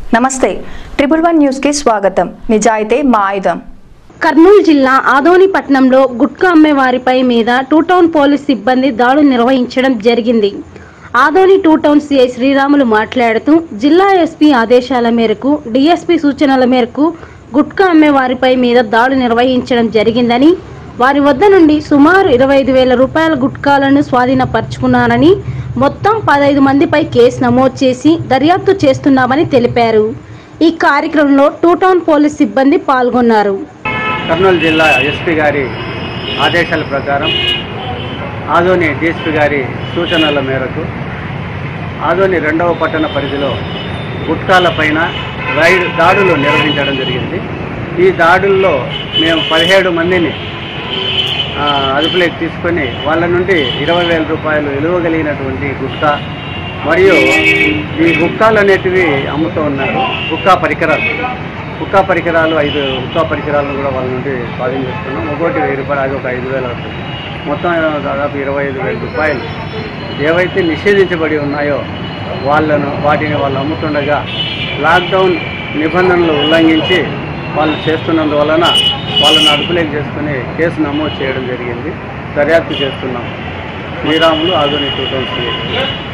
నమస్తే triple one న్యూస్కి స్వాగతం నిజాయితీ మా ఆయుధం కర్నూలు జిల్లా ఆదోని పట్టణంలో గుట్కా అమ్మే వారిపై మీద టూ టౌన్ పోలీస్ సిబ్బంది దాడులు నిర్వహించడం జరిగింది Adoni two town CI Sriramulu మాట్లాడుతూ జిల్లా ఎస్పీ ఆదేశాల మేరకు డిఎస్పీ సూచనల మేరకు గుట్కా అమ్మే వారిపై మీద దాడులు నిర్వహించడం జరిగిందని వారి వద్ద నుండి సుమారు ఇరవై ఐదు వేల రూపాయల గుట్కాలను స్వాధీనపరుచుకున్నారని మొత్తం పదహైదు మందిపై కేసు నమోదు చేసి దర్యాప్తు చేస్తున్నామని తెలిపారు ఈ కార్యక్రమంలో టూ టౌన్ పోలీస్ సిబ్బంది పాల్గొన్నారు కర్నూలు జిల్లా ఎస్పీ గారి ఆదేశాల ప్రకారం ఆదోని డిఎస్పీ గారి సూచనల మేరకు ఆదోని రెండవ పట్టణ పరిధిలో గుట్కాల పైన రైడ్ దాడులు నిర్వహించడం జరిగింది ఈ దాడుల్లో మేము పదిహేడు మందిని ఆ, అదుపులోకి తీసుకొని వాళ్ళ నుండి ఇరవై వేల రూపాయలు విలువ కలిగినటువంటి గుట్కా మరియు ఈ గుట్కాలు అనేటివి అమ్ముతూ ఉన్నారు గుట్కా పరికరాలు హుక్కా పరికరాలు ఐదు హుక్కా పరికరాలను కూడా వాళ్ళ నుండి స్వాధీనం చేసుకున్నాం ఒక్కోటి వెయ్యి రూపాయలు అది ఒక ఐదు వేలు అవుతుంది మొత్తం దాదాపు ఇరవై ఐదు వేల రూపాయలు ఏవైతే నిషేధించబడి ఉన్నాయో వాళ్ళను వాటిని వాళ్ళు అమ్ముతుండగా లాక్డౌన్ నిబంధనలు ఉల్లంఘించి వాళ్ళు చేస్తున్నందువలన వాళ్ళని అదుపులోకి చేసుకుని కేసు నమోదు చేయడం జరిగింది దర్యాప్తు చేస్తున్నాం శ్రీరాములు ఆధునిక టూ థౌసండ్